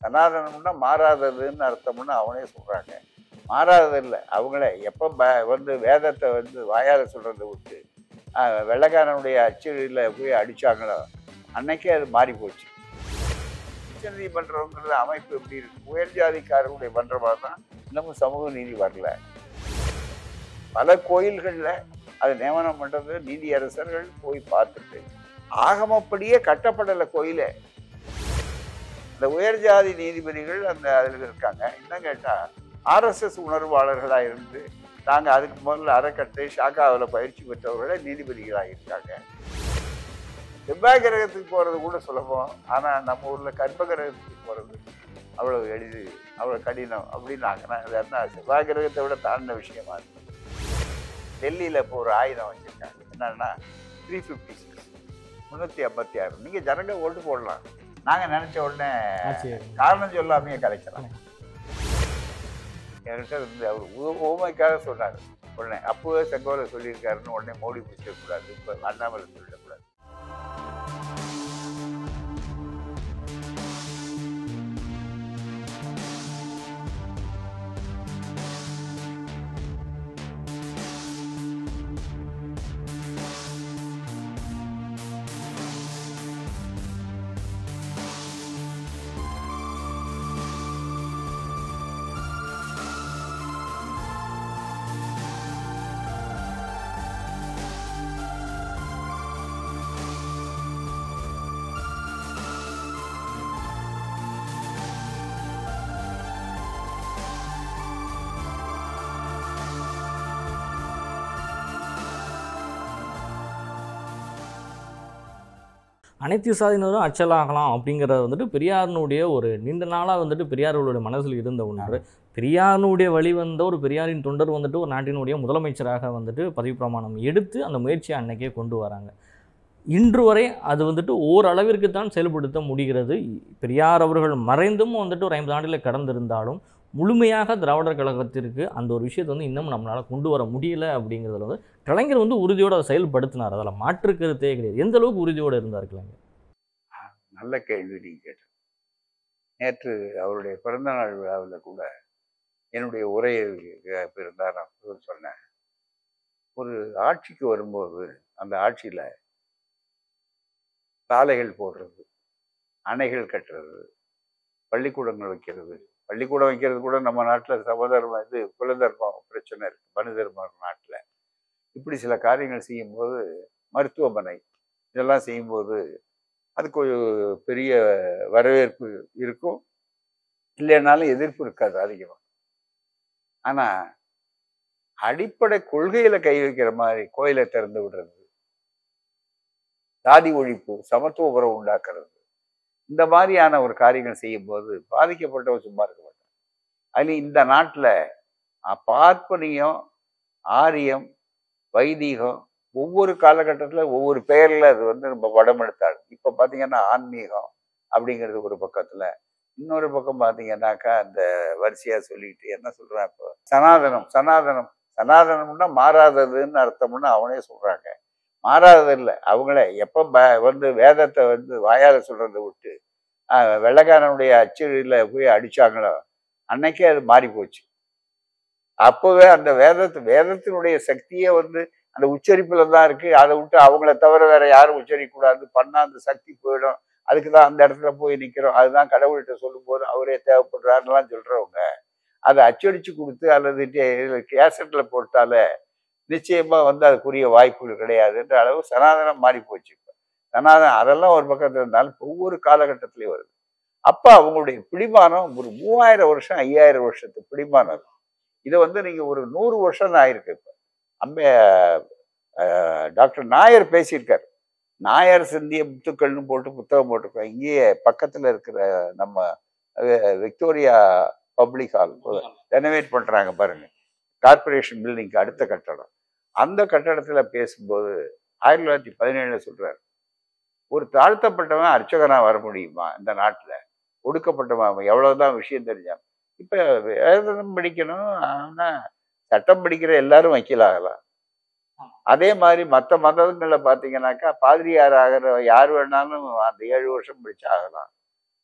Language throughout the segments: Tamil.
சனாதனம்னா மாறாததுன்னு அர்த்தம்னு அவனே சொல்கிறாங்க மாறாதது இல்லை அவங்களே எப்போ ப வந்து வேதத்தை வந்து வாயால் சொல்கிறத விட்டு ஆஹ், வெள்ளைக்காரனுடைய அச்சுல போய் அடித்தாங்களோ அன்னைக்கே அது மாறி போச்சு உச்ச நீதிமன்றங்கிறது அமைப்பு எப்படி இருக்கு உயர் ஜாதிக்காரர்களுடைய மன்றமாக தான் இன்னமும் சமூக நீதி வரல பல கோயில்களில் அது நியமனம் பண்ணுறது நீதியரசர்கள் போய் பார்த்துட்டு ஆகமப்படியே கட்டப்படலை கோயிலே அந்த உயர் ஜாதி நீதிபதிகள் அந்த அதில் இருக்காங்க இன்னும் கேட்டால் ஆர்எஸ்எஸ் உணர்வாளர்களாக இருந்து நாங்கள் அதுக்கு முதல்ல அறக்கட்டை ஷாக்காவில் பயிற்சி பெற்றவர்களே நீதிபதிகளாக இருக்காங்க செவ்வாய் கிரகத்துக்கு போகிறது கூட சுலபம் ஆனால் நம்ம ஊரில் கர்ப்ப கிரகத்துக்கு போகிறது அவ்வளோ எளிது அவ்வளோ கடினம் அப்படின்னாங்கன்னா அது என்ன செவ்வாய் கிரகத்தை விட தாண்டின விஷயமா இருக்கு டெல்லியில் இப்போ ஒரு ஆயுதம் வச்சுருக்காங்க என்னன்னா த்ரீ ஃபிஃப்டி சிக்ஸ் முந்நூற்றி ஐம்பத்தி ஆறு நீங்கள் ஜனங்க ஓட்டு போடலாம் நாங்கள் நினச்ச உடனே ஆட்சி காரணம் சொல்லாமையே கலைக்கலாம் என்கிட்ட வந்து அவர் உ- ஊமைக்காக சொன்னார் உடனே அப்போவே செங்கோலை சொல்லியிருக்காருன்னு உடனே மோடி பிடிச்சிடக்கூடாது இப்போ அண்ணாமலை சொல்லிடக்கூடாது அனைத்து சாதியினரும் அச்சலாகலாம் அப்படிங்கிறது வந்துட்டு பெரியாரினுடைய ஒரு நீண்ட நாளாக வந்துட்டு பெரியார்களுடைய மனசில் இருந்த ஒன்று பெரியாரினுடைய வழி வந்த ஒரு பெரியாரின் தொண்டர் வந்துட்டு ஒரு நாட்டினுடைய முதலமைச்சராக வந்துட்டு பதவி பிரமாணம் எடுத்து அந்த முயற்சியை அன்னைக்கே கொண்டு வராங்க இன்று வரை அது வந்துட்டு ஓரளவிற்கு தான் செயல்படுத்த முடிகிறது பெரியார் அவர்கள் மறைந்தும் வந்துட்டு ஒரு ஐம்பது ஆண்டுகளை கடந்திருந்தாலும் முழுமையாக திராவிடர் கழகத்திற்கு அந்த ஒரு விஷயத்தை வந்து இன்னும் நம்மளால் கொண்டு வர முடியல அப்படிங்கிறதுல வந்து கலைஞர் வந்து உறுதியோடு அதை செயல்படுத்தினார் அதில் மாற்று கருத்தே கிடையாது எந்த அளவுக்கு உறுதியோடு இருந்தார் கலைஞர் நல்ல கேள்வி நீங்கள் கேட்டு நேற்று அவருடைய பிறந்தநாள் விழாவில் கூட என்னுடைய உரையை இருந்தால் நான் முதல் சொன்னேன் ஒரு ஆட்சிக்கு வரும்போது அந்த ஆட்சியில் சாலைகள் போடுறது அணைகள் கட்டுறது பள்ளிக்கூடங்கள் வைக்கிறது பள்ளிக்கூடம் வைக்கிறது கூட நம்ம நாட்டில் சமதர்மம் இது குலதர்மம் பிரச்சனை இருக்கு மனு தர்மம் நாட்டில் இப்படி சில காரியங்கள் செய்யும்போது மருத்துவமனை இதெல்லாம் செய்யும்போது அதுக்கு ஒரு பெரிய வரவேற்பு இருக்கும் இல்லைனாலும் எதிர்ப்பு இருக்காது அதிகமாக ஆனால் அடிப்படை கொள்கையில கை வைக்கிற மாதிரி கோயிலை திறந்து விடுறது சாதி ஒழிப்பு சமத்துவ உறவு உண்டாக்குறது இந்த மாதிரியான ஒரு காரியங்கள் செய்யும்போது பாதிக்கப்பட்டவர் சும்மா இருக்க மாட்டார் அதில் இந்த நாட்டில் பார்ப்பனியம் ஆரியம் வைதீகம் ஒவ்வொரு காலகட்டத்தில் ஒவ்வொரு பெயரில் அது வந்து நம்ம வடமெடுத்தாள் இப்போ பார்த்தீங்கன்னா ஆன்மீகம் அப்படிங்கிறது ஒரு பக்கத்தில் இன்னொரு பக்கம் பார்த்தீங்கன்னாக்கா அந்த வரிசையாக சொல்லிட்டு என்ன சொல்கிறான் இப்போ சனாதனம் சனாதனம் சனாதனம்னா மாறாததுன்னு அர்த்தம்னு அவனே சொல்கிறாங்க மாறாதது இல்லை அவங்களே எப்போ ப வந்து வேதத்தை வந்து வாயால் சொல்கிறத விட்டு ஆஹ், வெள்ளைக்காரனுடைய அச்சுல போய் அடிச்சாங்களோ அன்னைக்கே அது மாறி போச்சு அப்போவே அந்த வேதத்து வேதத்தினுடைய சக்தியே வந்து அந்த உச்சரிப்புல தான் இருக்கு அதை விட்டு அவங்கள தவிர வேற யாரும் உச்சரிக்க கூடாது பண்ணா அந்த சக்தி போயிடும் அதுக்கு தான் அந்த இடத்துல போய் நிக்கிறோம் அதுதான் கடவுள்கிட்ட சொல்லும்போது அவரே தேவைப்படுறாருலாம் சொல்றவங்க அதை அச்சடிச்சு கொடுத்து அல்லது கேசட்ல போட்டாலே நிச்சயமா வந்து அதுக்குரிய வாய்ப்புகள் கிடையாதுன்ற அளவு சனாதனம் மாறி போச்சு இப்ப சனாதனம் அதெல்லாம் ஒரு பக்கத்துல இருந்தாலும் இப்ப ஒவ்வொரு காலகட்டத்திலயும் வருது அப்ப அவங்களுடைய பிடிமானம் ஒரு மூவாயிரம் வருஷம் ஐயாயிரம் வருஷத்து பிடிமானம் இருக்கு. இதை வந்து நீங்க ஒரு நூறு வருஷம் தான் ஆயிருக்கு இப்ப அம்பே அஹ், டாக்டர் நாயர் பேசியிருக்காரு நாயர் சிந்திய முத்துக்கள்னு போட்டு புத்தகம் போட்டிருக்கோம் இங்கேயே பக்கத்துல இருக்கிற நம்ம அஹ், விக்டோரியா பப்ளிக் ஹால் ரெனோவேட் பண்றாங்க பாருங்க கார்ப்பரேஷன் பில்டிங்க்கு அடுத்த கட்டடம் அந்த கட்டடத்துல பேசும்போது ஆயிரத்தி தொள்ளாயிரத்தி பதினேழுல சொல்றாரு ஒரு தாழ்த்தப்பட்டவன் அர்ச்சகனா வர முடியுமா இந்த நாட்டுல ஒடுக்கப்பட்டவன் அவன் எவ்வளவுதான் விஷயம் தெரிஞ்சான் இப்ப வேதம் படிக்கணும் ஆனா சட்டம் படிக்கிற எல்லாரும் வக்கீல் ஆகலாம் அதே மாதிரி மற்ற மதங்களில் பார்த்தீங்கன்னாக்கா பாதிரியார் ஆகிற யார் வேணாலும் அந்த ஏழு வருஷம் படிச்சு ஆகலாம்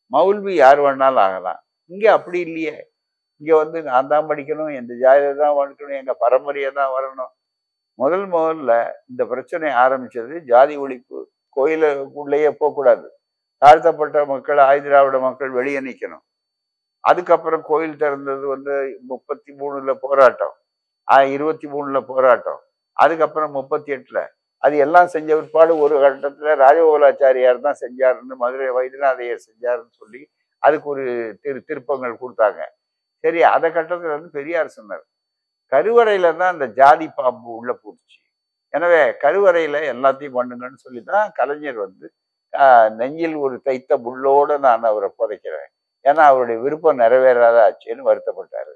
மௌல்வி யார் வேணாலும் ஆகலாம் இங்கே அப்படி இல்லையே இங்கே வந்து நான் தான் படிக்கணும் எந்த ஜாதியை தான் வளர்க்கணும் எங்கள் பரம்பரையை தான் வரணும் முதல் முதல்ல இந்த பிரச்சனை ஆரம்பிச்சது ஜாதி ஒழிப்பு கோயிலுக்குள்ளேயே போகக்கூடாது தாழ்த்தப்பட்ட மக்கள் ஆயுதிராவிட மக்கள் வெளியே நிற்கணும் அதுக்கப்புறம் கோயில் திறந்தது வந்து முப்பத்தி மூணுல போராட்டம் ஆஹ் இருபத்தி மூணுல போராட்டம் அதுக்கப்புறம் முப்பத்தி எட்டுல அது எல்லாம் செஞ்ச பிற்பாடு ஒரு கட்டத்துல ராஜகோபாலாச்சாரியார் தான் செஞ்சாருன்னு மதுரை வைத்தியநாதையர் செஞ்சாருன்னு சொல்லி அதுக்கு ஒரு திரு திருப்பங்கள் கொடுத்தாங்க சரி அந்த கட்டத்துல வந்து பெரியார் சொன்னார் கருவறையில தான் அந்த ஜாதி பாம்பு உள்ள போட்டுச்சு எனவே கருவறையில எல்லாத்தையும் பண்ணுங்கன்னு சொல்லி தான் கலைஞர் வந்து ஆஹ், நெஞ்சில் ஒரு தைத்த முள்ளோட நான் அவரை புதைக்கிறேன் ஏன்னா அவருடைய விருப்பம் நிறைவேறாத ஆச்சுன்னு வருத்தப்பட்டாரு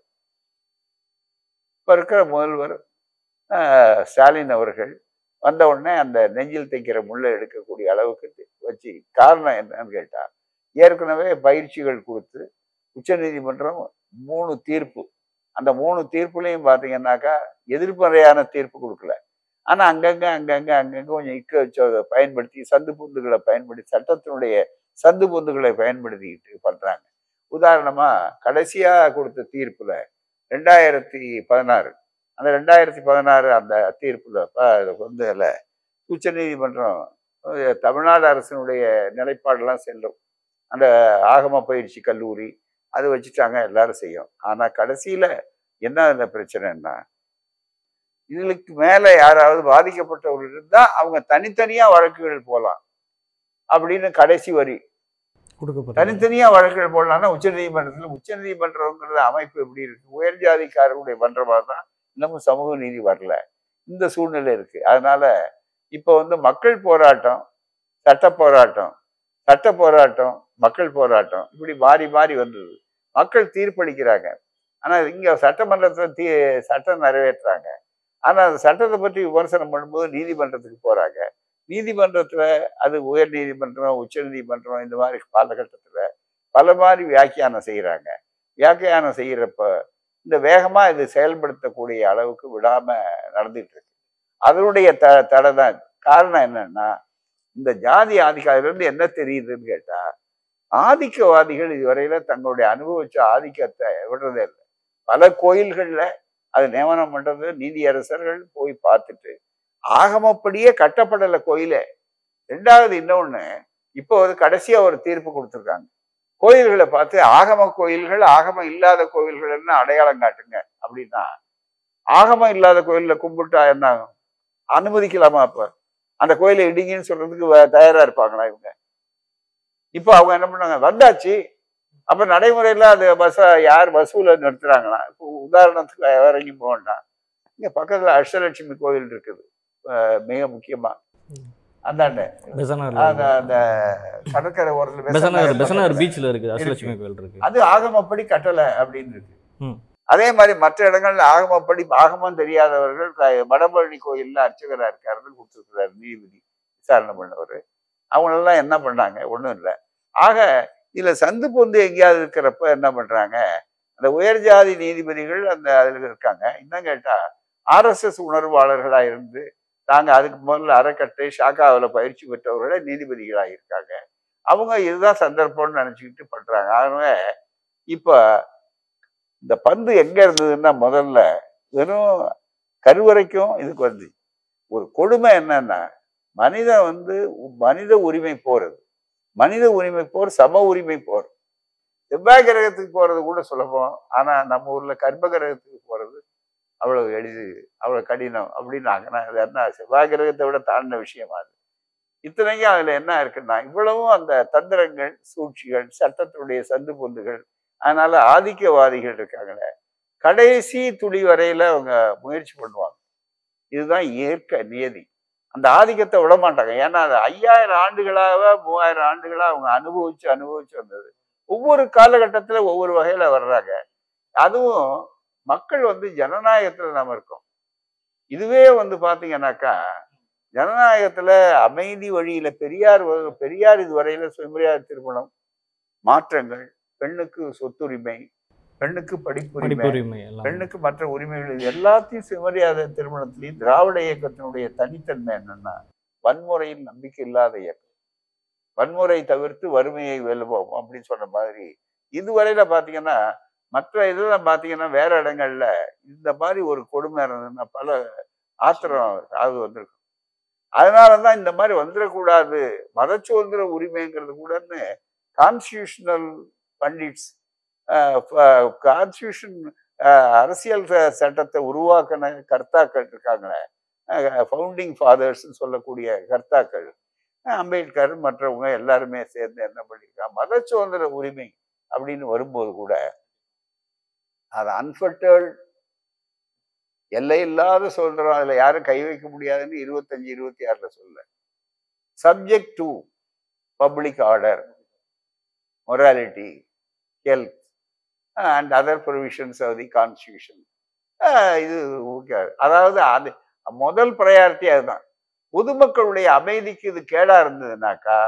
இப்ப இருக்கிற முதல்வர் ஆஹ், ஸ்டாலின் அவர்கள் வந்த உடனே அந்த நெஞ்சில் தைக்கிற முள்ளை எடுக்கக்கூடிய அளவுக்கு வச்சு காரணம் என்னன்னு கேட்டா ஏற்கனவே பயிற்சிகள் கொடுத்து உச்சநீதிமன்றம் மூணு தீர்ப்பு அந்த மூணு தீர்ப்புலையும் பார்த்தீங்கன்னாக்கா எதிர்மறையான தீர்ப்பு கொடுக்கல ஆனா அங்கங்க அங்கங்க அங்கங்க கொஞ்சம் இக்க வச்சு அதை பயன்படுத்தி சந்து பொந்துகளை பயன்படுத்தி சட்டத்தினுடைய சந்து பொந்துகளை பயன்படுத்திக்கிட்டு பண்றாங்க உதாரணமா கடைசியா கொடுத்த தீர்ப்புல ரெண்டாயிரத்தி பதினாறு அந்த ரெண்டாயிரத்தி பதினாறு அந்த தீர்ப்புல ப- வந்து அதுல உச்சநீதிமன்றம் அஹ், தமிழ்நாடு அரசினுடைய நிலைப்பாடெல்லாம் செல்லும் அந்த ஆகம பயிற்சி கல்லூரி அது வச்சுட்டாங்க எல்லாரும் செய்யும் ஆனா கடைசியில என்ன அந்த பிரச்சனைன்னா இதுக்கு மேல யாராவது பாதிக்கப்பட்டவர்கள் இருந்தா அவங்க தனித்தனியா வழக்குகள் போலாம் அப்படின்னு கடைசி வரி கொடுக்கப்பட்ட தனித்தனியா வழக்குகள் போடலாம்னா உச்சநீதிமன்றத்துல உச்சநீதிமன்றங்கிறது அமைப்பு எப்படி இருக்கு உயர் ஜாதிக்காரருடைய மன்றமா தான் இன்னமும் சமூக நீதி வரல இந்த சூழ்நிலை இருக்கு அதனால இப்ப வந்து மக்கள் போராட்டம் சட்ட போராட்டம் சட்ட போராட்டம் மக்கள் போராட்டம் இப்படி மாறி மாறி வந்தது மக்கள் தீர்ப்பளிக்கிறாங்க ஆனா இங்க சட்டமன்றத்துல தீ சட்டம் நிறைவேற்றுறாங்க ஆனா அந்த சட்டத்தை பற்றி விமர்சனம் பண்ணும்போது நீதிமன்றத்துக்கு போறாங்க நீதிமன்றத்துல அது உயர் நீதிமன்றம் உச்ச நீதிமன்றம் இந்த மாதிரி காலகட்டத்துல பல மாதிரி வியாக்கியானம் செய்யறாங்க வியாக்கியானம் செய்யறப்ப இந்த வேகமா இது செயல்படுத்தக்கூடிய அளவுக்கு விடாம நடந்துட்டு இருக்கு அதனுடைய த தடை தான் இது. காரணம் என்னன்னா இந்த ஜாதி ஆதிக்கம் அதுல இருந்து என்ன தெரியுதுன்னு கேட்டா ஆதிக்கவாதிகள் இதுவரையில தங்களுடைய அனுபவிச்ச ஆதிக்கத்தை விடுறதே இல்லை பல கோயில்கள்ல அது நியமனம் பண்றது நீதியரசர்கள் போய் பார்த்துட்டு ஆகமப்படியே கட்டப்படலை கோயிலே ரெண்டாவது இன்னொன்னு இப்போ வந்து கடைசியா ஒரு தீர்ப்பு கொடுத்துருக்காங்க கோயில்களை பார்த்து ஆகம கோயில்கள் ஆகமம் இல்லாத கோயில்கள்னு அடையாளம் காட்டுங்க அப்படின்னா ஆகமம் இல்லாத கோயில்ல கும்பிட்டா என்ன ஆகும்? அனுமதிக்கலாமா அப்ப அந்த கோயிலை இடிங்கன்னு சொல்றதுக்கு வ- தயாரா இருப்பாங்களா இவங்க இப்போ அவங்க என்ன பண்ணாங்க வந்தாச்சு அப்ப நடைமுறையில அது பஸ் யார் வசூல நிறுத்துறாங்களா இப்போ உதாரணத்துக்கு வேற எங்கேயும் போக வேண்டாம் இங்க பக்கத்துல அஷ்டலட்சுமி கோயில் இருக்குது அஹ் மிக முக்கியமா அந்தாண்ட பெசனர் அந்த அந்த கடற்கரை ஓரத்துல பெசனர் பெசன்ட் பெசனர் நகர் பீச்ல இருக்கு அஷ்டலட்சுமி கோயில் இருக்கு அது ஆகமப்படி கட்டளை அப்படின்னு இருக்கு ம். அதே மாதிரி மற்ற இடங்கள்ல ஆகமப்படி ஆகமம் தெரியாதவர்கள் க- வடபழனி கோயில்ல அர்ச்சகரா இருக்காருன்னு கொடுத்துருக்கிறாரு நீதிபதி விசாரணை பண்ணவர் அவங்களெல்லாம் என்ன பண்ணாங்க ஒண்ணும் இல்லை ஆக இதுல சந்து பொந்து எங்கேயாவது இருக்கிறப்ப என்ன பண்றாங்க அந்த உயர் ஜாதி நீதிபதிகள் அந்த அதுல இருக்காங்க இன்னும் கேட்டா ஆர்எஸ்எஸ் உணர்வாளர்களா இருந்து நாங்க அதுக்கு முதல்ல அறக்கட்டை ஷாக்காவில் பயிற்சி பெற்றவர்களே நீதிபதிகளாக இருக்காங்க அவங்க இதுதான் சந்தர்ப்பம்னு நினைச்சுக்கிட்டு பண்றாங்க ஆகவே இப்ப இந்த பந்து எங்க இருந்ததுன்னா முதல்ல வெறும் கருவறைக்கும் இதுக்கு வந்து ஒரு கொடுமை என்னன்னா மனிதன் வந்து மனித உரிமை போறது மனித உரிமை போர் சம உரிமை போர் செவ்வாய் கிரகத்துக்கு போறது கூட சுலபம் ஆனா நம்ம ஊர்ல கர்ப்ப கிரகத்துக்கு போறது அவ்வளவு எளிது அவ்வளவு கடினம் அப்படின்னாங்க நான் அது என்ன செவ்வாய் கிரகத்தை விட தாண்டின விஷயம் அது இத்தனைக்கும் அதுல என்ன இருக்குன்னா இவ்வளவும் அந்த தந்திரங்கள் சூழ்ச்சிகள் சட்டத்தினுடைய சந்து பொந்துகள் அதனால ஆதிக்கவாதிகள் இருக்காங்களே கடைசி துளி வரையில அவங்க முயற்சி பண்ணுவாங்க இதுதான் இயற்கை நியதி அந்த ஆதிக்கத்தை விட மாட்டாங்க ஏன்னா அது ஐயாயிரம் ஆண்டுகளாக மூவாயிரம் ஆண்டுகளா அவங்க அனுபவிச்சு அனுபவிச்சு வந்தது ஒவ்வொரு காலகட்டத்துல ஒவ்வொரு வகையில வர்றாங்க அதுவும் மக்கள் வந்து ஜனநாயகத்துல நாம இருக்கோம் இதுவே வந்து பாத்தீங்கன்னாக்கா ஜனநாயகத்துல அமைதி வழியில பெரியார் வ- பெரியார் இதுவரையில சுயமரியாதை திருமணம் மாற்றங்கள் பெண்ணுக்கு சொத்துரிமை பெண்ணுக்கு படிப்புரிமை படிப்புரிமை எல்லாம் பெண்ணுக்கு மற்ற உரிமைகள் இது எல்லாத்தையும் சுயமரியாதை திருமணத்திலையும் திராவிட இயக்கத்தினுடைய தனித்தன்மை என்னன்னா வன்முறையில் நம்பிக்கை இல்லாத இயக்கம் வன்முறை தவிர்த்து வறுமையை வெல்லுவோம் அப்படின்னு சொன்ன மாதிரி இதுவரையில பாத்தீங்கன்னா மற்ற இதெல்லாம் பாத்தீங்கன்னா வேற இடங்கள்ல இந்த மாதிரி ஒரு கொடுமை இருந்ததுன்னா பல ஆத்திரம் அது வந்திருக்கும் அதனாலதான் இந்த மாதிரி வந்துடக்கூடாது மத சுதந்திர உரிமைங்கிறது கூடன்னு கான்ஸ்டியூஷனல் பண்டிட்ஸ் கான்ஸ்டியூஷன் அரசியல் ச- சட்டத்தை உருவாக்கின கர்த்தாக்கள் இருக்காங்களே ஃபவுண்டிங் ஃபாதர்ஸ் சொல்லக்கூடிய கர்த்தாக்கள் அஹ் அம்பேத்கர் மற்றவங்க எல்லாருமே சேர்ந்து என்ன பண்ணியிருக்காங்க மத சுதந்திர உரிமை அப்படின்னு வரும்போது கூட அது அன்ஃபர்டர்ட் எல்லை இல்லாத சுதந்திரம் அதுல யாரும் கை வைக்க முடியாதுன்னு இருபத்தஞ்சு இருபத்தி ஆறுல சொல்ல subject to public order morality health and other provisions of the constitution இது ஓகே அதாவது அது முதல் ப்ரையாரிட்டி அதுதான் பொதுமக்களுடைய அமைதிக்கு இது கேடா இருந்ததுனாக்கா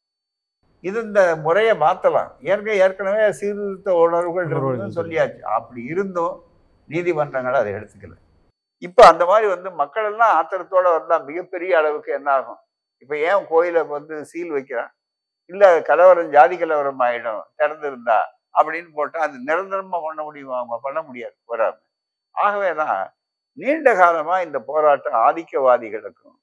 இது இந்த முறையை மாத்தலாம் ஏற்கனவே ஏற்கனவே சீர்திருத்த உணர்வுகள் இருந்ததுன்னு சொல்லியாச்சு அப்படி இருந்தும் நீதிமன்றங்கள் அதை எடுத்துக்கல இப்ப அந்த மாதிரி வந்து மக்கள் எல்லாம் ஆத்திரத்தோட வந்தா மிகப்பெரிய அளவுக்கு என்ன ஆகும் இப்ப ஏன் கோயிலை வந்து சீல் வைக்கிறான் இல்ல கலவரம் ஜாதி கலவரம் ஆயிடும் திறந்திருந்தா அப்படின்னு போட்டா அது நிரந்தரமா பண்ண முடியுமா பண்ண முடியாது வராம ஆகவேதான் நீண்ட காலமா இந்த போராட்டம் ஆதிக்கவாதிகளுக்கும்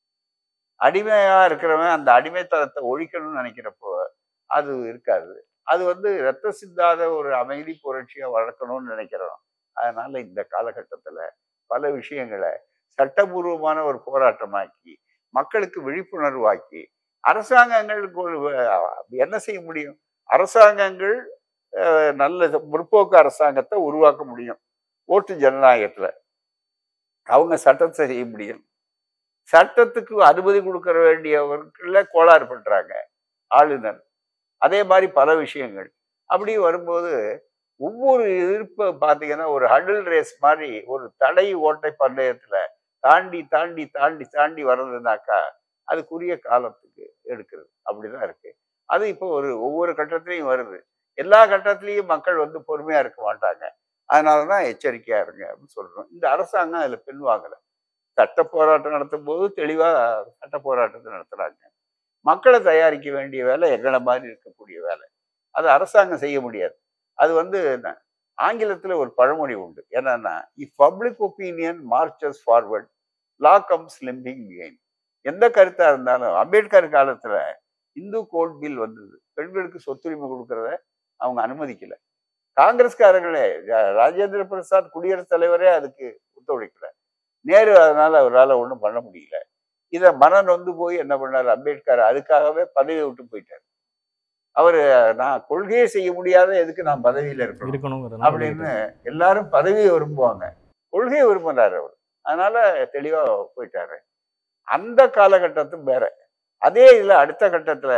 அடிமையா இருக்கிறவன் அந்த அடிமைத்தனத்தை ஒழிக்கணும்னு நினைக்கிறப்போ அது இருக்காது அது வந்து ரத்த சிந்தாத ஒரு அமைதி புரட்சியா வளர்க்கணும்னு நினைக்கிறோம் அதனால இந்த காலகட்டத்துல பல விஷயங்களை சட்டபூர்வமான ஒரு போராட்டமாக்கி மக்களுக்கு விழிப்புணர்வாக்கி அரசாங்கங்களுக்கு ஒரு அஹ், என்ன செய்ய முடியும் அரசாங்கங்கள் அஹ், நல்ல முற்போக்கு அரசாங்கத்தை உருவாக்க முடியும் ஓட்டு ஜனநாயகத்துல அவங்க சட்டத்தை செய்ய முடியும் சட்டத்துக்கு அனுமதி கொடுக்கற வேண்டியவர்கள கோளாறு பண்றாங்க ஆளுநர் அதே மாதிரி பல விஷயங்கள் அப்படி வரும்போது ஒவ்வொரு எதிர்ப்பு பார்த்தீங்கன்னா ஒரு ஹடில் ரேஸ் மாதிரி ஒரு தடை ஓட்டை பந்தயத்துல தாண்டி தாண்டி தாண்டி தாண்டி வர்றதுனாக்கா அதுக்குரிய காலத்துக்கு எடுக்கிறது அப்படிதான் இருக்கு அது இப்போ ஒரு ஒவ்வொரு கட்டத்திலையும் வருது எல்லா கட்டத்திலையும் மக்கள் வந்து பொறுமையா இருக்க மாட்டாங்க அதனாலதான் எச்சரிக்கையா இருங்க அப்படின்னு சொல்றோம் இந்த அரசாங்கம் அதுல பின்வாங்கல சட்ட போராட்டம் நடத்தும் போது தெளிவா சட்ட போராட்டத்தை நடத்துறாங்க மக்களை தயாரிக்க வேண்டிய வேலை எங்களை மாதிரி இருக்கக்கூடிய வேலை அது அரசாங்கம் செய்ய முடியாது அது வந்து என்ன, ஆங்கிலத்துல ஒரு பழமொழி உண்டு என்னன்னா if public opinion marches forward law comes limping behind எந்த கருத்தா இருந்தாலும் அம்பேத்கர் காலத்துல இந்து கோட் பில் வந்தது பெண்களுக்கு சொத்துரிமை கொடுக்கறத அவங்க அனுமதிக்கல காங்கிரஸ்காரங்களே ரா- ராஜேந்திர பிரசாத் குடியரசுத் தலைவரே அதுக்கு ஒத்துழைக்கல நேரு அதனால அவரால் ஒன்றும் பண்ண முடியல இதை மனம் நொந்து போய் என்ன பண்ணாரு அம்பேத்கர் அதுக்காகவே பதவியை விட்டு போயிட்டார் அவரு நான் கொள்கையை செய்ய முடியாத எதுக்கு நான் பதவியில இருக்கணும் இருக்கணுங்கிறது அப்படின்னு எல்லாரும் பதவியை விரும்புவாங்க கொள்கையை விரும்புறாரு அவர் அதனால தெளிவா போயிட்டாரு அந்த காலகட்டத்தும் வேற அதே இதுல அடுத்த கட்டத்துல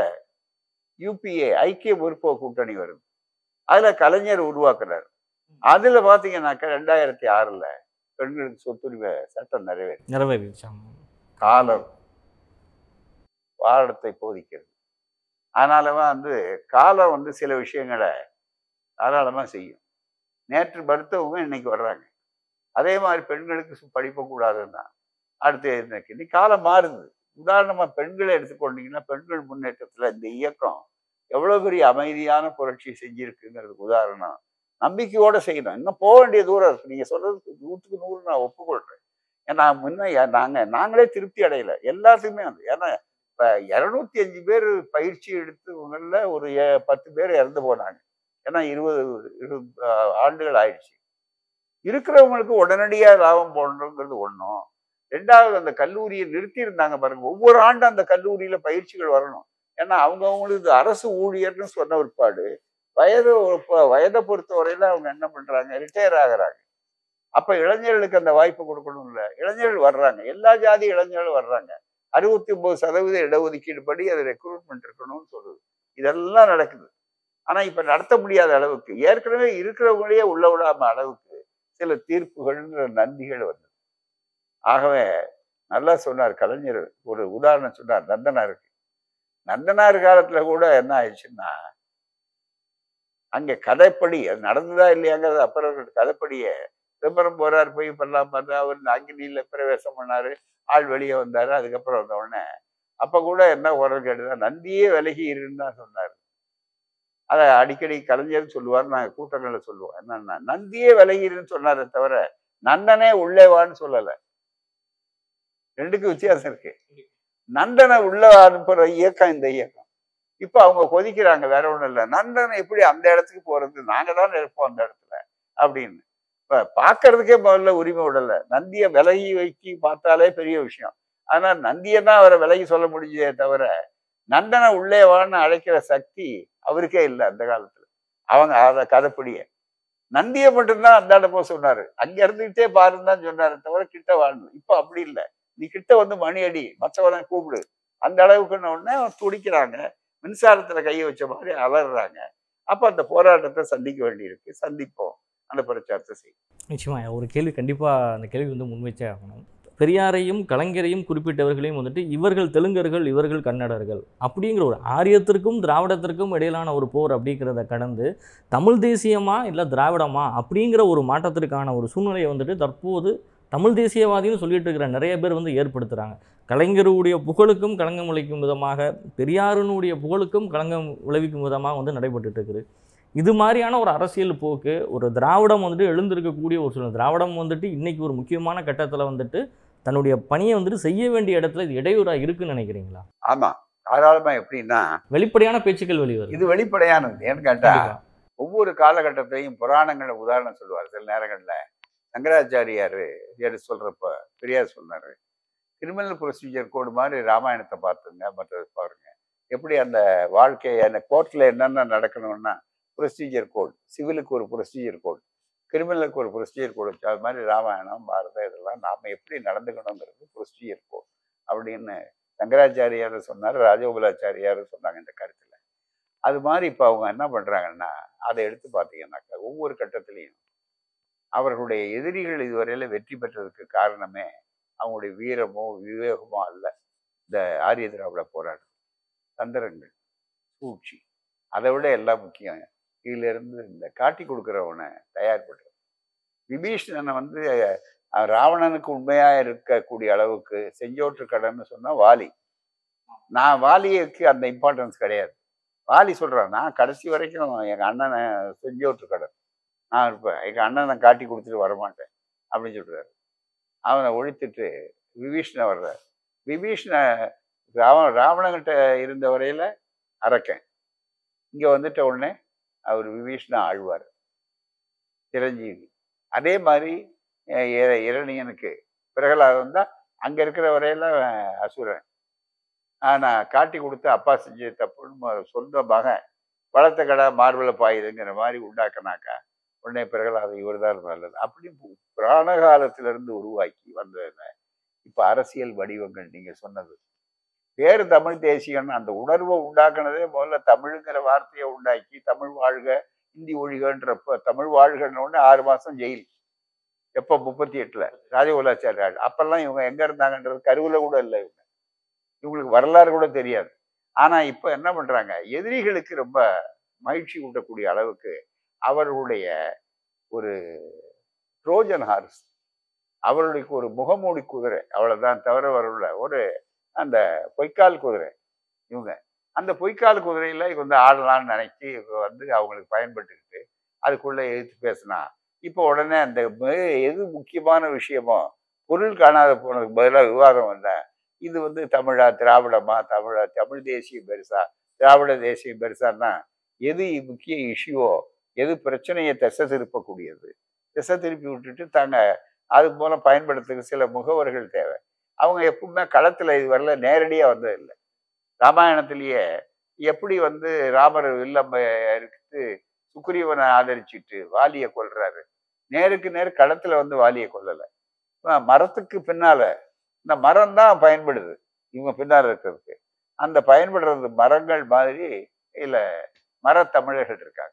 யூபிஏ ஐக்கிய முற்போக்கு கூட்டணி வருது அதுல கலைஞர் உருவாக்குறாரு அதுல பாத்தீங்கன்னாக்கா ரெண்டாயிரத்தி ஆறுல பெண்களுக்கு சொத்துரிமை சட்டம் நிறைவேறி நிறைவேறிடுச்சாங்க காலம் பாடத்தை போதிக்கிறது அதனால வந்து காலம் வந்து சில விஷயங்களை தாராளமாக செய்யும் நேற்று மருத்துவங்க இன்னைக்கு வர்றாங்க அதே மாதிரி பெண்களுக்கு சு- படிப்பு கூடாதுன்னா அடுத்து இன்னைக்கு இன்னைக்கு காலம் மாறுது உதாரணமா பெண்களை எடுத்துக்கொண்டீங்கன்னா பெண்கள் முன்னேற்றத்துல இந்த இயக்கம் எவ்வளவு பெரிய அமைதியான புரட்சி செஞ்சிருக்குங்கிறதுக்கு உதாரணம் நம்பிக்கையோட செய்யணும் இன்னும் போக வேண்டிய தூரம் இருக்கு நீங்க சொல்றது நூற்றுக்கு நூறு நான் ஒப்புக்கொள்றேன் ஏன்னா முன்ன யா- நாங்க நாங்களே திருப்தி அடையல எல்லாத்துக்குமே வந்து ஏன்னா இப்ப இருநூத்தி அஞ்சு பேர் பயிற்சி எடுத்தவங்கள ஒரு ஏ- பத்து பேர் இறந்து போனாங்க ஏன்னா இருபது இருபது ஆஹ், ஆண்டுகள் ஆயிடுச்சு இருக்கிறவங்களுக்கு உடனடியா லாபம் போடணுங்கிறது ஒண்ணும் ரெண்டாவது அந்த கல்லூரியை நிறுத்தி இருந்தாங்க பாருங்க ஒவ்வொரு ஆண்டும் அந்த கல்லூரியில பயிற்சிகள் வரணும் ஏன்னா அவங்கவுங்களுக்கு அரசு ஊழியர்னு சொன்ன பிற்பாடு வயது பொ- வயதை பொறுத்தவரையில அவங்க என்ன பண்றாங்க ரிட்டையர் ஆகுறாங்க அப்ப இளைஞர்களுக்கு அந்த வாய்ப்பு கொடுக்கணும் இல்ல இளைஞர்கள் வர்றாங்க எல்லா ஜாதி இளைஞர்களும் வர்றாங்க அறுபத்தி ஒன்பது சதவீத இடஒதுக்கீடு படி அது ரெக்ரூட்மெண்ட் இருக்கணும்னு சொல்லுது இதெல்லாம் நடக்குது ஆனா இப்ப நடத்த முடியாத அளவுக்கு ஏற்கனவே இருக்கிறவங்களையே உள்ள விடாம அளவுக்கு சில தீர்ப்புகள்ங்கிற நந்திகள் வந்தது ஆகவே நல்லா சொன்னார் கலைஞர் ஒரு உதாரணம் சொன்னார் நந்தனாருக்கு நந்தனார் காலத்துல கூட என்ன ஆயிடுச்சுன்னா அங்க கதைப்படி அது நடந்ததா இல்லையாங்கிறது அப்புறம் இருக்கட்டும். கதைப்படியே சிதம்பரம் போறார் போய் பண்ணலாம் பார்த்தா அவர் இந்த அக்னியில பிரவேசம் பண்ணாரு ஆள் வெளியே வந்தாரு அதுக்கப்புறம் வந்த உடனே அப்ப கூட என்ன குரல் கேட்டுதான் நந்தியே விலகி இருன்னு தான் சொன்னார் அதை அடிக்கடி கலைஞர் சொல்லுவார் நாங்கள் கூட்டங்கள்ல சொல்லுவோம் என்னன்னா நந்தியே விலகி இருன்னு சொன்னாரே தவிர நந்தனே உள்ளே வான்னு சொல்லல ரெண்டுக்கும் வித்தியாசம் இருக்கு நந்தனை உள்ள அனுப்புற இயக்கம் இந்த இயக்கம் இப்ப அவங்க கொதிக்கிறாங்க வேற ஒண்ணும் இல்லை நந்தனை எப்படி அந்த இடத்துக்கு போறது நாங்க தான் இருப்போம் அந்த இடத்துல அப்படின்னு இப்ப பாக்குறதுக்கே முதல்ல உரிமை விடல நந்தியை விலகி வைக்கி பார்த்தாலே பெரிய விஷயம் ஆனா நந்தியை தான் அவரை விலகி சொல்ல முடிஞ்சதே தவிர நந்தனை உள்ளே வான்னு அழைக்கிற சக்தி அவருக்கே இல்லை அந்த காலத்துல அவங்க அதை கதைப்படிய நந்தியை மட்டும்தான் அந்த போக சொன்னாரு அங்க இருந்துகிட்டே பாருன்னு தான் சொன்னாரு தவிர கிட்ட வாழணும் இப்ப அப்படி இல்லை நீ கிட்ட வந்து மணி அடி மற்றவனை கூப்பிடு அந்த அளவுக்குன்னு உடனே அவன் துடிக்கிறாங்க மின்சாரத்துல கையை வச்ச மாதிரி அலறாங்க அப்ப அந்த போராட்டத்தை சந்திக்க வேண்டியிருக்கு சந்திப்போம் அந்த பிரச்சாரத்தை செய்யும் நிச்சயமா ஒரு கேள்வி கண்டிப்பாக அந்த கேள்வி வந்து முன்வைச்சே ஆகணும் பெரியாரையும் கலைஞரையும் குறிப்பிட்டவர்களையும் வந்துட்டு இவர்கள் தெலுங்கர்கள் இவர்கள் கன்னடர்கள் அப்படிங்கிற ஒரு ஆரியத்திற்கும் திராவிடத்திற்கும் இடையிலான ஒரு போர் அப்படிங்கிறத கடந்து தமிழ் தேசியமா இல்லை திராவிடமா அப்படிங்கிற ஒரு மாற்றத்திற்கான ஒரு சூழ்நிலையை வந்துட்டு தற்போது தமிழ் தேசியவாதின்னு சொல்லிட்டு இருக்கிற நிறைய பேர் வந்து ஏற்படுத்துகிறாங்க கலைஞருடைய புகழுக்கும் களங்கம் விளைவிக்கும் விதமாக பெரியாருனுடைய புகழுக்கும் களங்கம் விளைவிக்கும் விதமாக வந்து நடைபெற்றுட்டு இருக்குது இது மாதிரியான ஒரு அரசியல் போக்கு ஒரு திராவிடம் வந்துட்டு எழுந்திருக்கக்கூடிய ஒரு சூழ்நிலை திராவிடம் வந்துட்டு இன்னைக்கு ஒரு முக்கியமான கட்டத்தில் வந்துட்டு தன்னுடைய பணியை வந்துட்டு செய்ய வேண்டிய இடத்துல இது இடையூறாக இருக்குன்னு நினைக்கிறீங்களா ஆமா தாராளமா எப்படின்னா வெளிப்படையான பேச்சுக்கள் வெளிவருது இது வெளிப்படையானது ஏன்னு கேட்டா கண்டிப்பா. ஒவ்வொரு காலகட்டத்தையும் புராணங்களை உதாரணம் சொல்லுவார் சில நேரங்கள்ல சங்கராச்சாரியார் எடுத்து சொல்றப்ப பெரியார் சொன்னாரு கிரிமினல் ப்ரொசீஜர் கோடு மாதிரி ராமாயணத்தை பார்த்துங்க மற்றது பாருங்க எப்படி அந்த வாழ்க்கை அந்த கோர்ட்ல என்னென்ன நடக்கணும்னா ப்ரொசீஜர் கோட் சிவிலுக்கு ஒரு ப்ரொசீஜர் கோட் கிரிமினலுக்கு ஒரு ப்ரொசீஜர் கோட் வச்சு அது மாதிரி ராமாயணம் பாரதம் இதெல்லாம் நாம எப்படி நடந்துக்கணுங்கிறது ப்ரொசீஜர் கோட் அப்படின்னு சங்கராச்சாரியார் சொன்னார் ராஜகோபாலாச்சாரியார் சொன்னாங்க இந்த கருத்துல அது மாதிரி இப்போ அவங்க என்ன பண்றாங்கன்னா அதை எடுத்து பார்த்தீங்கன்னாக்கா ஒவ்வொரு கட்டத்திலையும் அவர்களுடைய எதிரிகள் இதுவரையில வெற்றி பெற்றதுக்கு காரணமே அவங்களுடைய வீரமோ விவேகமோ அல்ல இந்த ஆரிய திராவிட போராட்டம் தந்திரங்கள் சூழ்ச்சி அதை விட எல்லாம் முக்கியம் இதுல இருந்து இந்த காட்டி கொடுக்குறவனை தயார் பண்றது விபீஷணனை வந்து அஹ், ராவணனுக்கு உண்மையா இருக்கக்கூடிய அளவுக்கு செஞ்சோற்று கடன்னு சொன்னா வாலி நான் வாலிக்கு அந்த இம்பார்ட்டன்ஸ் கிடையாது வாலி சொல்றான் நான் கடைசி வரைக்கும் எங்க அண்ணனை செஞ்சோற்று கடன் நான் இருப்பேன் எங்க அண்ணனை காட்டி கொடுத்துட்டு வரமாட்டேன் அப்படின்னு சொல்றாரு அவனை ஒழித்துட்டு விபீஷ்ண வர்றார் விபீஷ்ண ராவ ராவணங்கிட்ட இருந்த வரையில அரக்கன் இங்க வந்துட்ட உடனே அவர் விபீஷ்ண ஆழ்வார் சிரஞ்சீவி அதே மாதிரி அஹ், இர- இரணியனுக்கு பிரகலாதன் தான் அங்க இருக்கிற வரையில அவன் அசுரன் ஆனா காட்டி கொடுத்து அப்பா செஞ்ச தப்புன்னு ம- சொந்த மகன் வளர்த்த கடை மார்பல பாயுதுங்கிற மாதிரி உண்டாக்குனாக்கா உடனே பிரகலாதன் இவர் தான் நல்லது அப்படி பு- புராண காலத்துல இருந்து உருவாக்கி வந்ததுல இப்ப அரசியல் வடிவங்கள் நீங்க சொன்னது வேறு தமிழ் தேசியம்னு அந்த உணர்வை உண்டாக்குனதே முதல்ல தமிழுங்கிற வார்த்தையை உண்டாக்கி தமிழ் வாழ்க இந்தி ஒழிகன்றப்ப தமிழ் வாழ்கன்னு உடனே ஆறு மாசம் ஜெயில் எப்போ முப்பத்தி எட்டுல ராஜகோலாச்சாரியார் அப்பெல்லாம் இவங்க எங்க இருந்தாங்கன்றது கருவுல கூட இல்லை இவங்க இவங்களுக்கு வரலாறு கூட தெரியாது ஆனா இப்ப என்ன பண்றாங்க எதிரிகளுக்கு ரொம்ப மகிழ்ச்சி ஊட்டக்கூடிய அளவுக்கு அவர்களுடைய ஒரு ட்ரோஜன் ஹார்ஸ் அவர்களுக்கு ஒரு முகமூடி குதிரை அவ்வளவுதான் தவிர வரல ஒரு அந்த பொய்க்கால் குதிரை இவங்க அந்த பொய்க்கால் குதிரையில இவங்க வந்து ஆடலாம்னு நினைச்சு இவங்க வந்து அவங்களுக்கு பயன்பட்டுக்கிட்டு அதுக்குள்ள எதிர்த்து பேசினா இப்போ உடனே அந்த மெ- எது முக்கியமான விஷயமோ பொருள் காணாத போனதுக்கு பதிலாக விவாதம் வந்தேன் இது வந்து தமிழா திராவிடமா தமிழா தமிழ் தேசியம் பெருசா திராவிட தேசியம் பெருசான்னா எது முக்கிய இஷ்யூவோ எது பிரச்சனையை திசை திருப்பக்கூடியது திசை திருப்பி விட்டுட்டு தாங்க அது மூலம் பயன்படுத்துறதுக்கு சில முகவர்கள் தேவை அவங்க எப்பவுமே களத்துல இதுவரையில நேரடியா வந்ததில்லை ராமாயணத்திலேயே எப்படி வந்து ராமர் வில்லம் எடுத்து சுக்ரீவனை ஆதரிச்சிட்டு வாலியை கொல்றாரு நேருக்கு நேர் களத்துல வந்து வாலியை கொல்லலை அஹ் மரத்துக்கு பின்னால இந்த மரம் தான் பயன்படுது இவங்க பின்னால இருக்கிறதுக்கு அந்த பயன்படுறது மரங்கள் மாதிரி இல்ல மரத்தமிழர்கள் இருக்காங்க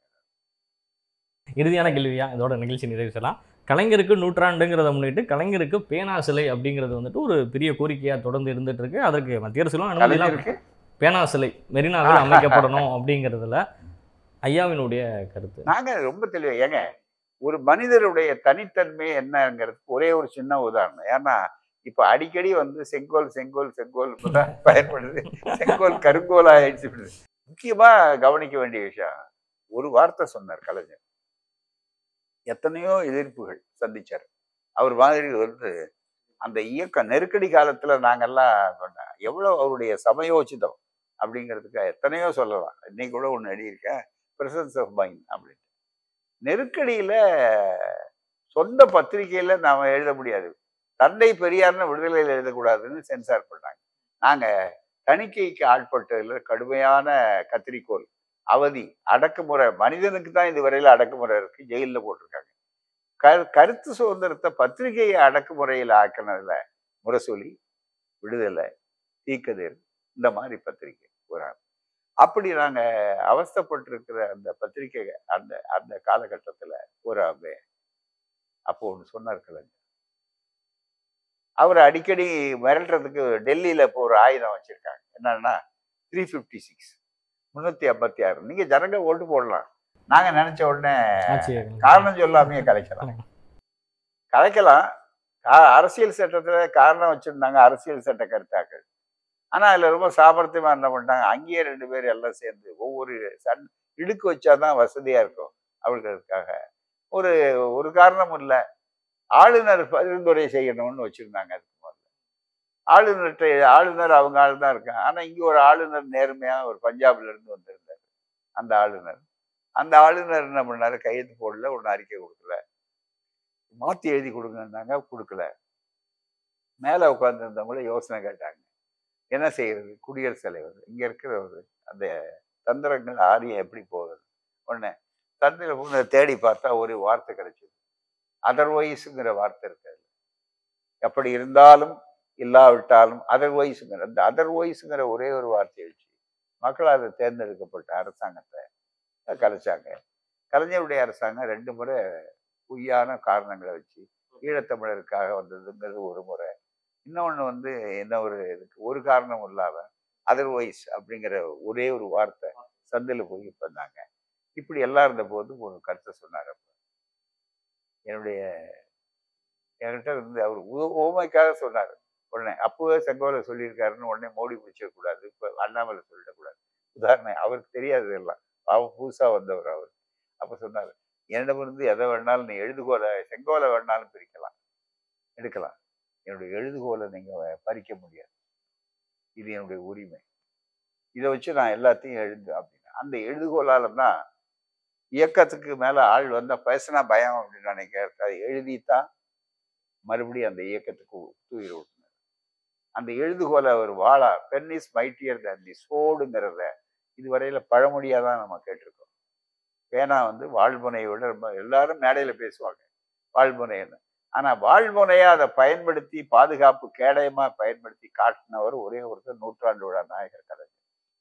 இறுதியான கேள்வியா இதோட நிகழ்ச்சி நிறைவு செய்யலாம் கலைஞருக்கு நூற்றாண்டுங்கிறத முன்னிட்டு கலைஞருக்கு பேனா சிலை அப்படிங்கிறது வந்துட்டு ஒரு பெரிய கோரிக்கையா தொடர்ந்து இருந்துட்டு இருக்கு அதற்கு மத்திய அரசுலாம் அனுமதி எல்லாம் கலைஞருக்கு பேனா சிலை மெரினாவில் அமைக்கப்படணும் அப்படிங்கிறதுல ஐயாவினுடைய கருத்து நாங்க ரொம்ப தெளிவா ஏங்க ஒரு மனிதருடைய தனித்தன்மை என்னங்கிறதுக்கு ஒரே ஒரு சின்ன உதாரணம் ஏன்னா இப்ப அடிக்கடி வந்து செங்கோல் செங்கோல் செங்கோல் இப்பதான் பயன்படுது செங்கோல் கருங்கோல் ஆயிடுச்சு முக்கியமா கவனிக்க வேண்டிய விஷயம் ஒரு வார்த்தை சொன்னார் கலைஞர் எத்தனையோ எதிர்ப்புகள் சந்திச்சார் அவர் மாதிரி வந்து அந்த இயக்க நெருக்கடி காலத்துல நாங்கெல்லாம் சொன்னேன் எவ்வளவு அவருடைய சமயோசிதம் அப்படிங்கிறதுக்கு எத்தனையோ சொல்லலாம் இன்னைக்கு கூட ஒன்று எழுதியிருக்கேன் பிரசன்ஸ் ஆஃப் மைண்ட் அப்படின்னு நெருக்கடியில சொந்த பத்திரிகையில நாம எழுத முடியாது தந்தை பெரியார்னு விடுதலையில் எழுதக்கூடாதுன்னு சென்சார் பண்ணாங்க நாங்க தணிக்கைக்கு ஆட்பட்டதுல கடுமையான கத்திரிக்கோல் அவதி அடக்குமுறை மனிதனுக்கு தான் இதுவரையில அடக்குமுறை இருக்கு ஜெயிலில் போட்டிருக்காங்க கரு கருத்து சுதந்திரத்தை பத்திரிகையை அடக்குமுறையில் ஆக்கினதுல முரசொலி விடுதலை தீக்கதிர் இந்த மாதிரி பத்திரிகை ஒரு ஆள். அப்படி நாங்க அவஸ்தைப்பட்டிருக்கிற அந்த பத்திரிகை அந்த அந்த காலகட்டத்துல ஒரு ஆம்பே அப்போ ஒன்று சொன்னார் கலைஞர் அவர் அடிக்கடி மிரட்டுறதுக்கு டெல்லியில இப்போ ஒரு ஆயுதம் வச்சிருக்காங்க என்னன்னா த்ரீ ஃபிஃப்டி சிக்ஸ் முன்னூத்தி ஐம்பத்தி ஆறு நீங்க ஜனங்க ஓட்டு போடலாம் நாங்க நினைச்ச உடனே ஆட்சி காரணம் சொல்லாமையே கலைக்கலாம் கலைக்கலாம் கா- அரசியல் சட்டத்துல காரணம் வச்சிருந்தாங்க அரசியல் சட்ட கருத்தாக்கள் ஆனா அதுல ரொம்ப சாமர்த்தியமா என்ன பண்ணிட்டாங்க அங்கேயே ரெண்டு பேர் எல்லாம் சேர்ந்து ஒவ்வொரு சன் இடுக்கு வச்சாதான் வசதியா இருக்கும் அவர்களுக்காக ஒரு ஒரு காரணமும் இல்லை ஆளுநர் பரிந்துரை செய்யணும்னு வச்சிருந்தாங்க அதுக்கு முதல்ல ஆளுநர்கிட்ட ஆளுநர் அவங்க ஆள் தான் இருக்காங்க ஆனா இங்க ஒரு ஆளுநர் நேர்மையா ஒரு பஞ்சாப்ல இருந்து வந்திருந்தார் அந்த ஆளுநர் அந்த ஆளுநர் என்ன பண்ணாரு கையெழுத்து போடல ஒன்று அறிக்கை கொடுக்கல மாத்தி எழுதி கொடுங்கன்னாங்க கொடுக்கல மேல உட்காந்துருந்தவங்கள யோசனை கேட்டாங்க என்ன செய்யறது குடியரசுத் தலைவர் இங்க இருக்கிறவர் அந்த தந்திரங்கள் ஆரியம் எப்படி போகுது ஒண்ணு தந்திர போன தேடி பார்த்தா ஒரு வார்த்தை கிடைச்சது அதர்வைஸுங்கிற வார்த்தை இருக்காது எப்படி இருந்தாலும் இல்லாவிட்டாலும் அதர்வைஸுங்கிற அந்த அதர்வைஸுங்கிற ஒரே ஒரு வார்த்தையை வச்சு மக்களால் தேர்ந்தெடுக்கப்பட்ட அரசாங்கத்தை கலைச்சாங்க கலைஞருடைய அரசாங்கம் ரெண்டு முறை பொய்யான காரணங்களை வச்சு ஈழத்தமிழருக்காக வந்ததுங்கிறது ஒரு முறை இன்னொன்று வந்து என்ன ஒரு இதுக்கு ஒரு காரணம் இல்லாம அதர்வைஸ் அப்படிங்கிற ஒரே ஒரு வார்த்தை சந்தில் போய் பண்ணாங்க இப்படி எல்லாம் இருந்த போது ஒரு கருத்தை சொன்னார் அப்ப என்னுடைய என்கிட்ட இருந்து அவர் உ- ஓமைக்காக சொன்னார் உடனே அப்பவே செங்கோலை சொல்லியிருக்காருன்னு உடனே மோடி பிடிச்சிடக்கூடாது இப்போ அண்ணாமலை சொல்லிடக்கூடாது உதாரணம் அவருக்கு தெரியாது எல்லாம் அவன் புதுசா வந்தவர் அவர் அப்ப சொன்னார் என்னிடமிருந்து எதை வேணாலும் நீ எழுதுகோலை செங்கோலை வேணாலும் பிரிக்கலாம் எடுக்கலாம் என்னுடைய எழுதுகோலை நீங்க பறிக்க முடியாது இது என்னுடைய உரிமை இதை வச்சு நான் எல்லாத்தையும் எழுது அப்படின்னா அந்த எழுதுகோலால தான் இயக்கத்துக்கு மேல ஆள் வந்தா பேசினா பயம் அப்படின்னு நினைக்கிறது அதை எழுதித்தான் மறுபடியும் அந்த இயக்கத்துக்கு தூயிர் விட்டுனார் அந்த எழுதுகோலை அவர் வாழா pen is mightier than the சோடுங்கிறத இதுவரையில பழமொழியா தான் நம்ம கேட்டிருக்கோம் பேனா வந்து வாழ்முனையை விட ரொம்ப எல்லாரும் மேடையில பேசுவாங்க வாழ்முனைன்னு ஆனா வாழ்முனையா அதை பயன்படுத்தி பாதுகாப்பு கேடயமா பயன்படுத்தி காட்டினவர் ஒரே ஒருத்தர் நூற்றாண்டு விழா நாயகர் கலைஞர்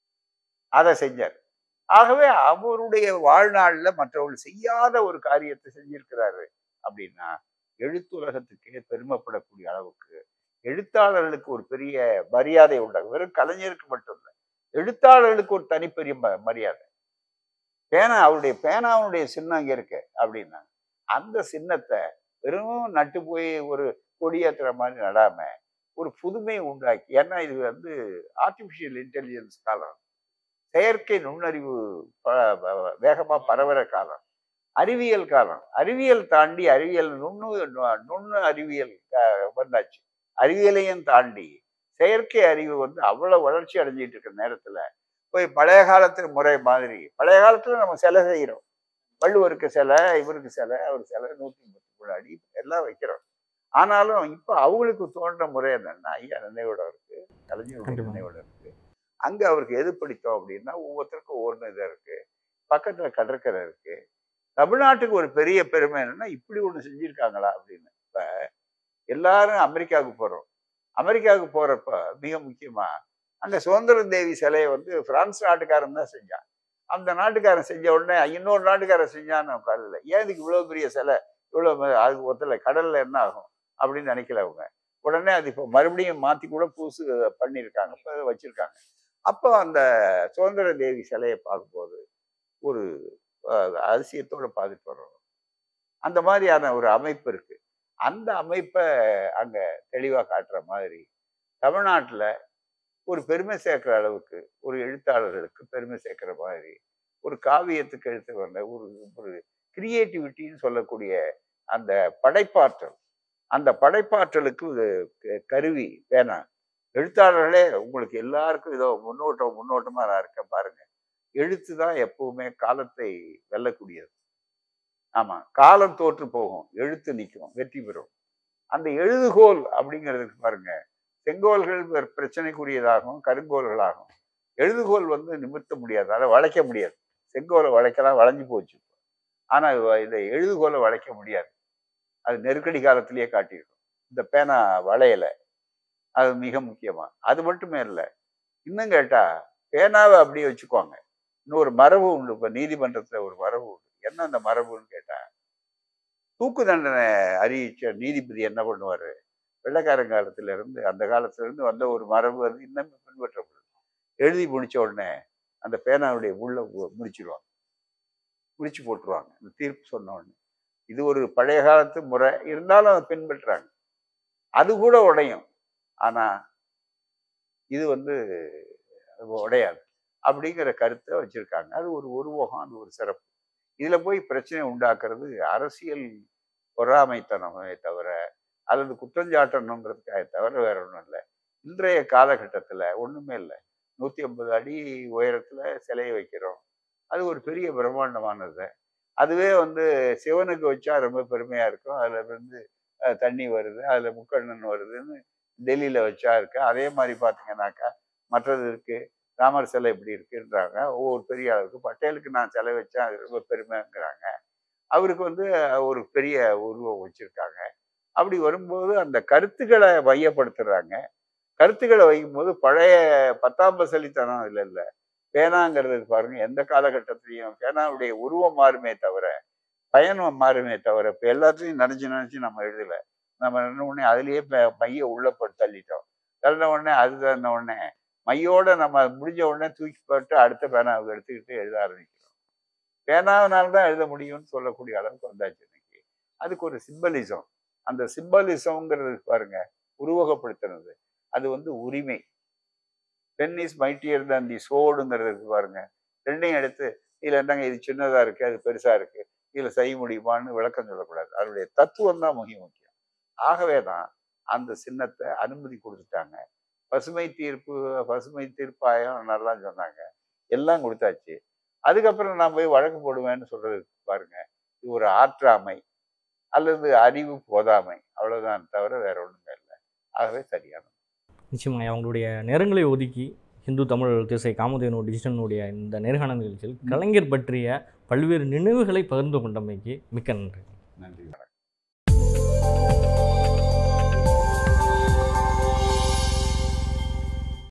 அதை செஞ்சார் ஆகவே அவருடைய வாழ்நாள்ல மற்றவர்கள் செய்யாத ஒரு காரியத்தை செஞ்சிருக்கிறாரு அப்படின்னா எழுத்துலகத்துக்கே பெருமைப்படக்கூடிய அளவுக்கு எழுத்தாளர்களுக்கு ஒரு பெரிய மரியாதை உண்டாகும் வெறும் கலைஞருக்கு மட்டும் இல்லை எழுத்தாளர்களுக்கு ஒரு தனிப்பெரிய ம- மரியாதை பேனா அவருடைய பேனாவுடைய சின்னம் அங்க இருக்கு அப்படின்னா அந்த சின்னத்தை வெறும் நட்டு போய் ஒரு கொடியேற்றுற மாதிரி நடாம ஒரு புதுமையை உண்டாக்கி ஏன்னா இது வந்து ஆர்டிஃபிஷியல் இன்டெலிஜென்ஸ் காலம் செயற்கை நுண்ணறிவு ப- ப- வேகமா பரவுற காலம் அறிவியல் காலம் அறிவியல் தாண்டி அறிவியல் நுண்ணு நு- நுண்ணு அறிவியல் அஹ், வந்தாச்சு அறிவியலையும் தாண்டி செயற்கை அறிவு வந்து அவ்வளவு வளர்ச்சி அடைஞ்சிட்டு இருக்கிற நேரத்துல போய் பழைய காலத்து முறை மாதிரி பழைய காலத்துல நம்ம சிலை செய்கிறோம் வள்ளுவருக்கு சிலை இவருக்கு சிலை அவர் சிலை நூற்றி முப்பத்தி அடி எல்லாம் வைக்கிறோம் ஆனாலும் இப்ப அவங்களுக்கு தோன்ற முறை என்னன்னா ஐயா நினைவிடம் இருக்கு கலைஞருடைய கண்டிப்பா. நினைவிடம் இருக்கு அங்க அவருக்கு எது பிடித்தோம் அப்படின்னா ஒவ்வொருத்தருக்கும் ஒவ்வொரு இது இருக்கு பக்கத்துல கடற்கரை இருக்கு தமிழ்நாட்டுக்கு ஒரு பெரிய பெருமை என்னன்னா இப்படி ஒண்ணு செஞ்சிருக்காங்களா அப்படின்னு இப்ப எல்லாரும் அமெரிக்காவுக்கு போறோம் அமெரிக்காவுக்கு போறப்ப மிக முக்கியமா அங்க சுதந்திர தேவி சிலையை வந்து பிரான்ஸ் நாட்டுக்காரன் தான் செஞ்சான் அந்த நாட்டுக்காரன் செஞ்ச உடனே இன்னொரு நாட்டுக்காரன் செஞ்சான்னு கருதல ஏன் இதுக்கு இவ்வளவு பெரிய சிலை இவ்வளவு ம- அதுக்கு ஒத்தல கடல்ல என்ன ஆகும் அப்படின்னு நினைக்கல அவங்க உடனே அது இப்போ மறுபடியும் மாத்தி கூட புதுசு பண்ணியிருக்காங்க இப்போ அதை வச்சிருக்காங்க அப்போ அந்த சுதந்திர தேவி சிலையை பார்க்கும்போது ஒரு அஹ், அதிசயத்தோட பார்த்துட்டு வர்றோம் அந்த மாதிரியான ஒரு அமைப்பு இருக்கு அந்த அமைப்பை அங்க தெளிவா காட்டுற மாதிரி தமிழ்நாட்டுல ஒரு பெருமை சேர்க்கிற அளவுக்கு ஒரு எழுத்தாளர்களுக்கு பெருமை சேர்க்கிற மாதிரி ஒரு காவியத்துக்கு எழுத்து வந்த ஒரு ஒரு கிரியேட்டிவிட்டின்னு சொல்லக்கூடிய அந்த படைப்பாற்றல் அந்த படைப்பாற்றலுக்கு ஒரு க- கருவி வேணாம் எழுத்தாளர்களே உங்களுக்கு எல்லாருக்கும் இதோ முன்னோட்டம் முன்னோட்டமா நான் இருக்கேன் பாருங்க எழுத்து தான் எப்பவுமே காலத்தை வெல்லக்கூடியது ஆமா காலம் தோற்று போகும் எழுத்து நிற்கும் வெற்றி பெறும் அந்த எழுதுகோல் அப்படிங்கிறதுக்கு பாருங்க செங்கோல்கள் பிர- பிரச்சனைக்குரியதாகும் கருங்கோல்களாகும் எழுதுகோல் வந்து நிமிர்த்த முடியாது அதை வளைக்க முடியாது செங்கோலை வளைக்கலாம் வளைஞ்சு போச்சு ஆனா இவ- இந்த எழுதுகோலை வளைக்க முடியாது அது நெருக்கடி காலத்திலேயே காட்டியிருக்கும் இந்த பேனா வளையல அது மிக முக்கியமா அது மட்டுமே இல்லை இன்னும் கேட்டா பேனாவை அப்படியே வச்சுக்குவாங்க இன்னொரு மரபு உண்டு இப்ப நீதிமன்றத்துல ஒரு மரபு உண்டு என்ன அந்த மரபுன்னு கேட்டா தூக்கு தண்டனை அறிவிச்ச நீதிபதி என்ன பண்ணுவாரு வெள்ளைக்காரன் காலத்துல இருந்து அந்த காலத்துல இருந்து வந்த ஒரு மரபு வந்து இன்னும் பின்பற்றப்படுது எழுதி முடிச்ச உடனே அந்த பேனாவுடைய உள்ள மு- முடிச்சிருவாங்க முடிச்சு போட்டுருவாங்க இந்த தீர்ப்பு சொன்ன உடனே இது ஒரு பழைய காலத்து முறை இருந்தாலும் அதை பின்பற்றுறாங்க அது கூட உடையும் ஆனா இது வந்து உடையாது அப்படிங்கிற கருத்தை வச்சிருக்காங்க அது ஒரு உருவகம் அது ஒரு சிறப்பு இதுல போய் பிரச்சனை உண்டாக்குறது அரசியல் பொறாமைத்தனமே தவிர அல்லது குற்றஞ்சாட்டணுங்கிறதுக்காக தவிர வேற ஒன்றும் இல்லை இன்றைய காலகட்டத்துல ஒண்ணுமே இல்லை நூத்தி ஐம்பது அடி உயரத்துல சிலையை வைக்கிறோம் அது ஒரு பெரிய பிரம்மாண்டமானது அதுவே வந்து சிவனுக்கு வச்சா ரொம்ப பெருமையா இருக்கும் அதுல இருந்து அஹ், தண்ணி வருது அதுல முக்கண்ணன் வருதுன்னு டெல்லியில வச்சா இருக்கு அதே மாதிரி பாத்தீங்கன்னாக்கா மற்றது இருக்கு ராமர் சிலை இப்படி இருக்குன்றாங்க ஒவ்வொரு பெரிய அளவுக்கு பட்டேலுக்கு நான் சிலை வச்சேன் அது ரொம்ப பெருமைங்கிறாங்க அவருக்கு வந்து ஒரு பெரிய உருவம் வச்சிருக்காங்க அப்படி வரும்போது அந்த கருத்துக்களை மையப்படுத்துறாங்க கருத்துக்களை வைக்கும்போது பழைய பத்தாம் பசலித்தனம் இல்லை இல்லை பேனாங்கிறது பாருங்க எந்த காலகட்டத்திலையும் பேனாவுடைய உருவம் மாறுமே தவிர பயணம் மாறுமே தவிர இப்போ எல்லாத்தையும் நினைச்சு நினைச்சு நம்ம எழுதல நம்ம என்ன உடனே அதுலயே ப- மைய உள்ள போட்டு தள்ளிட்டோம் தள்ளின உடனே அது தள்ளின உடனே மையோட நம்ம முடிஞ்ச உடனே தூக்கி போட்டு அடுத்த பேனாவை எடுத்துக்கிட்டு எழுத ஆரம்பிக்கிறோம் பேனாவினால தான் எழுத முடியும்னு சொல்லக்கூடிய அளவுக்கு வந்தாச்சு இன்னைக்கு அதுக்கு ஒரு சிம்பலிசம் அந்த சிம்பலிசம்ங்கிறது பாருங்க உருவகப்படுத்துறது அது வந்து உரிமை pen is mightier than the சோடுங்கிறதுக்கு பாருங்க ரெண்டையும் எடுத்து இதுல என்னங்க இது சின்னதா இருக்கு அது பெருசா இருக்கு இதுல செய்ய முடியுமான்னு விளக்கம் சொல்லக்கூடாது அதனுடைய தத்துவம் தான் முக்கிய முக்கியம் ஆகவே தான் அந்த சின்னத்தை அனுமதி கொடுத்துட்டாங்க பசுமை தீர்ப்பு பசுமை தீர்ப்பாயம் நல்லா சொன்னாங்க எல்லாம் கொடுத்தாச்சு அதுக்கப்புறம் நான் போய் வழக்கு போடுவேன்னு சொல்றதுக்கு பாருங்க இது ஒரு ஆற்றாமை அல்லது அறிவு போதாமை அவ்வளவுதான் தவிர வேற ஒண்ணுமே இல்லை ஆகவே சரியான நிச்சயமாக அவங்களுடைய நேரங்களை ஒதுக்கி இந்து தமிழ் திசை காமதேனு டிஜிட்டனுடைய இந்த நேர்காணல் நிகழ்ச்சியில் கலைஞர் பற்றிய பல்வேறு நினைவுகளை பகிர்ந்து கொண்டமைக்கு மிக்க நன்றி நன்றி வணக்கம்